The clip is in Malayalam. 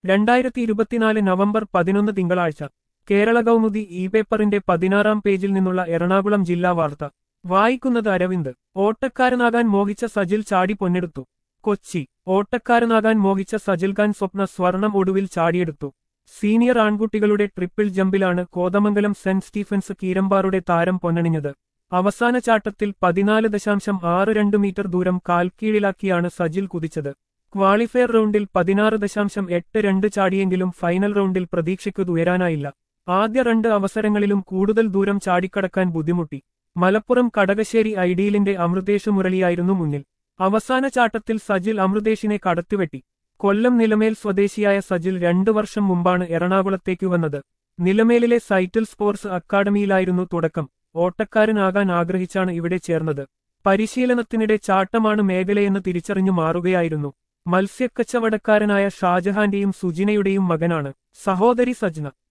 രണ്ടായിരത്തി ഇരുപത്തിനാല് നവംബർ പതിനൊന്ന് തിങ്കളാഴ്ച കേരള കൗമുദി ഇ പേപ്പറിന്റെ പതിനാറാം പേജിൽ നിന്നുള്ള എറണാകുളം ജില്ലാ വാർത്ത വായിക്കുന്നത് അരവിന്ദ് ഓട്ടക്കാരനാകാൻ മോഹിച്ച സജിൽ ചാടി പൊന്നെടുത്തു കൊച്ചി ഓട്ടക്കാരനാകാൻ മോഹിച്ച സജിൽ ഖാൻ സ്വപ്ന സ്വർണം ഒടുവിൽ ചാടിയെടുത്തു സീനിയർ ആൺകുട്ടികളുടെ ട്രിപ്പിൾ ജമ്പിലാണ് കോതമംഗലം സെന്റ് സ്റ്റീഫൻസ് കീരമ്പാറുടെ താരം പൊന്നണിഞ്ഞത് അവസാന ചാട്ടത്തിൽ പതിനാല് ദശാംശം ആറ് രണ്ട് മീറ്റർ ദൂരം കാൽക്കീഴിലാക്കിയാണ് സജിൽ കുതിച്ചത് ക്വാളിഫയർ റൗണ്ടിൽ പതിനാറ് ദശാംശം എട്ട് രണ്ട് ചാടിയെങ്കിലും ഫൈനൽ റൗണ്ടിൽ പ്രതീക്ഷയ്ക്കത് ഉയരാനായില്ല ആദ്യ രണ്ട് അവസരങ്ങളിലും കൂടുതൽ ദൂരം ചാടിക്കടക്കാൻ ബുദ്ധിമുട്ടി മലപ്പുറം കടകശ്ശേരി ഐഡിയലിന്റെ അമൃതേഷ് മുരളിയായിരുന്നു മുന്നിൽ അവസാന ചാട്ടത്തിൽ സജിൽ അമൃതേഷിനെ കടത്തിവെട്ടി കൊല്ലം നിലമേൽ സ്വദേശിയായ സജിൽ രണ്ടു വർഷം മുമ്പാണ് എറണാകുളത്തേക്ക് വന്നത് നിലമേലിലെ സൈറ്റിൽ സ്പോർട്സ് അക്കാദമിയിലായിരുന്നു തുടക്കം ഓട്ടക്കാരനാകാൻ ആഗ്രഹിച്ചാണ് ഇവിടെ ചേർന്നത് പരിശീലനത്തിനിടെ ചാട്ടമാണ് മേഖലയെന്ന് തിരിച്ചറിഞ്ഞു മാറുകയായിരുന്നു മത്സ്യക്കച്ചവടക്കാരനായ ഷാജഹാന്റെയും സുജിനയുടെയും മകനാണ് സഹോദരി സജ്ന